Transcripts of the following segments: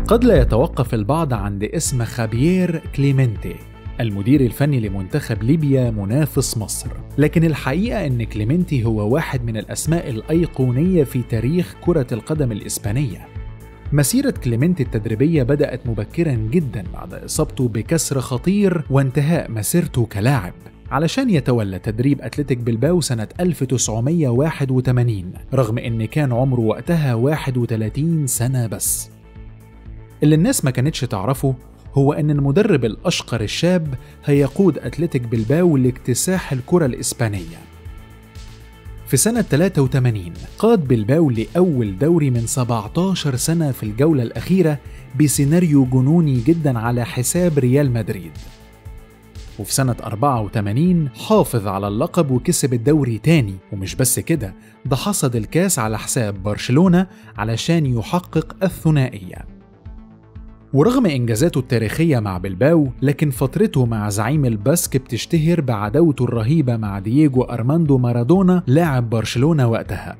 قد لا يتوقف البعض عند اسم خابيير كليمنتي المدير الفني لمنتخب ليبيا منافس مصر لكن الحقيقة أن كليمنتي هو واحد من الأسماء الأيقونية في تاريخ كرة القدم الإسبانية مسيرة كليمنتي التدريبية بدأت مبكرا جدا بعد إصابته بكسر خطير وانتهاء مسيرته كلاعب علشان يتولى تدريب أتلتيك بلباو سنة 1981 رغم إن كان عمره وقتها 31 سنة بس اللي الناس ما كانتش تعرفه هو أن المدرب الأشقر الشاب هيقود أتلتيك بلباو لاكتساح الكرة الإسبانية في سنة 83 قاد بلباو لأول دوري من 17 سنة في الجولة الأخيرة بسيناريو جنوني جدا على حساب ريال مدريد وفي سنة 84 حافظ على اللقب وكسب الدوري تاني ومش بس كده ده حصد الكاس على حساب برشلونة علشان يحقق الثنائية ورغم إنجازاته التاريخية مع بلباو لكن فترته مع زعيم الباسك بتشتهر بعداوته الرهيبة مع دييجو أرماندو مارادونا لاعب برشلونة وقتها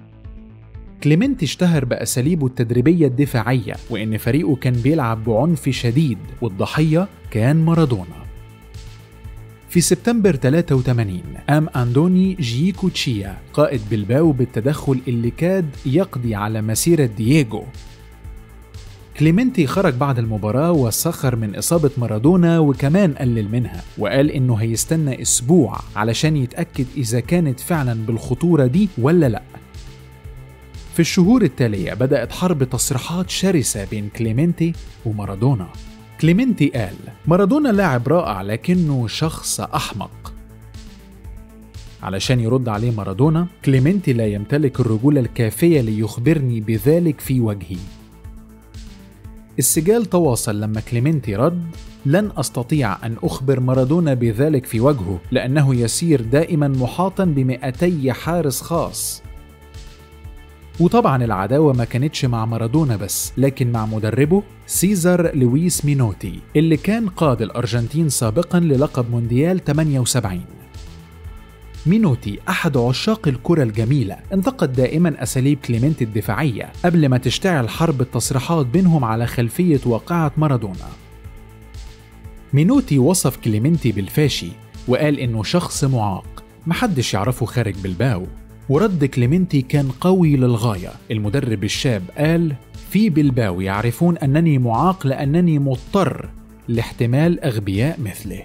كليمنتي اشتهر بأساليبه التدريبية الدفاعية وإن فريقه كان بيلعب بعنف شديد والضحية كان مارادونا في سبتمبر 83 قام أندوني جيكو تشيا قائد بلباو بالتدخل اللي كاد يقضي على مسيرة دييجو كليمنتي خرج بعد المباراة وسخر من إصابة مارادونا وكمان قلل منها وقال إنه هيستنى أسبوع علشان يتأكد إذا كانت فعلا بالخطورة دي ولا لأ في الشهور التالية بدأت حرب تصريحات شرسة بين كليمنتي ومارادونا كليمنتي قال مارادونا لاعب رائع لكنه شخص أحمق علشان يرد عليه مارادونا كليمنتي لا يمتلك الرجولة الكافية ليخبرني بذلك في وجهي السجال تواصل لما كليمنتي رد لن استطيع ان اخبر مارادونا بذلك في وجهه لانه يسير دائما محاطا بمئتي حارس خاص وطبعا العداوة ما كانتش مع مارادونا بس لكن مع مدربه سيزار لويس مينوتي اللي كان قاد الأرجنتين سابقا للقب مونديال 78 مينوتي أحد عشاق الكرة الجميلة انتقد دائما أساليب كليمنت الدفاعية قبل ما تشتعل حرب التصريحات بينهم على خلفية واقعة مارادونا مينوتي وصف كليمنتي بالفاشي وقال إنه شخص معاق محدش يعرفه خارج بلباو ورد كليمنتي كان قوي للغاية المدرب الشاب قال في بلباو يعرفون أنني معاق لأنني مضطر لاحتمال أغبياء مثله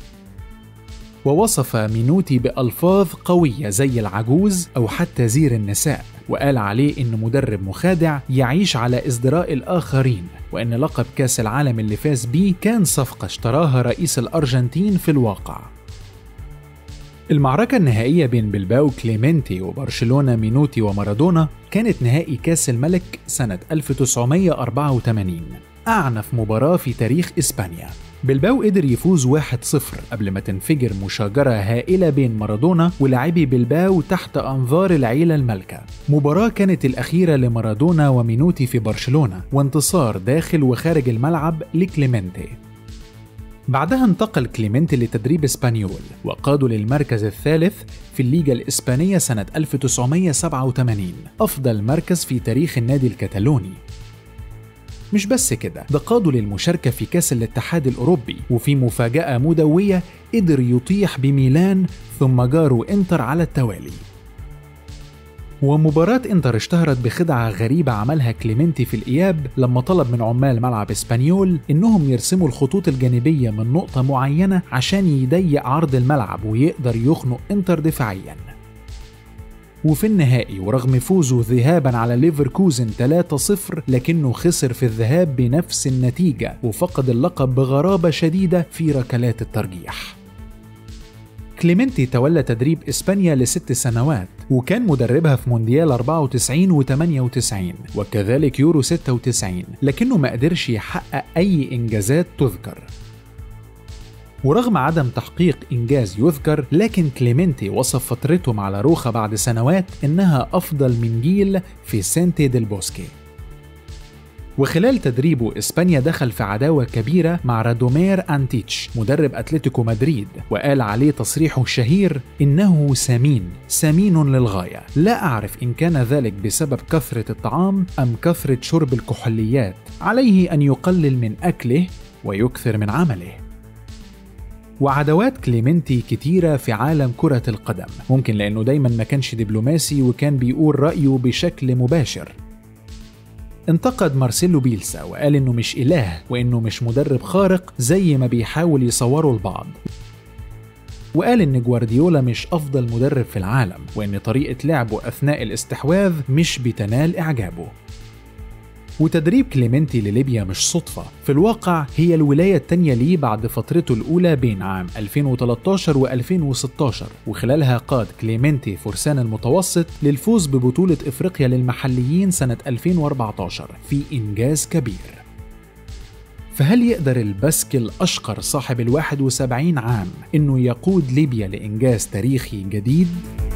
ووصف مينوتي بألفاظ قوية زي العجوز أو حتى زير النساء وقال عليه إنه مدرب مخادع يعيش على ازدراء الآخرين وإن لقب كأس العالم اللي فاز بيه كان صفقة اشتراها رئيس الأرجنتين في الواقع المعركة النهائية بين بلباو كليمنتي وبرشلونة مينوتي ومارادونا كانت نهائي كاس الملك سنة 1984 أعنف مباراة في تاريخ إسبانيا بلباو قدر يفوز 1-0 قبل ما تنفجر مشاجرة هائلة بين مارادونا ولاعبي بلباو تحت أنظار العيلة المالكة مباراة كانت الأخيرة لمارادونا ومينوتي في برشلونة وانتصار داخل وخارج الملعب لكليمنتي بعدها انتقل كليمنتي لتدريب اسبانيول وقاده للمركز الثالث في الليجا الإسبانية سنة 1987 أفضل مركز في تاريخ النادي الكتالوني مش بس كده ده قاده للمشاركة في كأس الاتحاد الأوروبي وفي مفاجأة مدوية قدر يطيح بميلان ثم جاروا إنتر على التوالي ومباراة انتر اشتهرت بخدعة غريبة عملها كليمنتي في الإياب لما طلب من عمال ملعب اسبانيول إنهم يرسموا الخطوط الجانبية من نقطة معينة عشان يضيق عرض الملعب ويقدر يخنق انتر دفاعيا وفي النهائي ورغم فوزه ذهابا على ليفركوزن 3-0 لكنه خسر في الذهاب بنفس النتيجة وفقد اللقب بغرابة شديدة في ركلات الترجيح كليمنتي تولى تدريب إسبانيا لست سنوات وكان مدربها في مونديال 94 و 98 وكذلك يورو 96 لكنه ما قدرش يحقق أي إنجازات تذكر ورغم عدم تحقيق إنجاز يذكر لكن كليمنتي وصف فترته مع لاروخا بعد سنوات إنها أفضل من جيل في سانتي ديل بوسكي وخلال تدريبه إسبانيا دخل في عداوة كبيرة مع رادومير أنتيتش مدرب أتلتيكو مدريد وقال عليه تصريحه الشهير إنه سمين سمين للغاية لا أعرف إن كان ذلك بسبب كثرة الطعام أم كثرة شرب الكحوليات عليه أن يقلل من أكله ويكثر من عمله وعدوات كليمنتي كتيرة في عالم كرة القدم ممكن لأنه دايما ما كانش دبلوماسي وكان بيقول رأيه بشكل مباشر انتقد مارسيلو بيلسا وقال انه مش اله وانه مش مدرب خارق زي ما بيحاول يصوروا البعض وقال ان جوارديولا مش افضل مدرب في العالم وان طريقه لعبه اثناء الاستحواذ مش بتنال اعجابه وتدريب كليمنتي لليبيا مش صدفة في الواقع هي الولاية التانية ليه بعد فترته الأولى بين عام 2013 و 2016 وخلالها قاد كليمنتي فرسان المتوسط للفوز ببطولة إفريقيا للمحليين سنة 2014 في إنجاز كبير فهل يقدر البسك الأشقر صاحب ال 71 عام إنه يقود ليبيا لإنجاز تاريخي جديد؟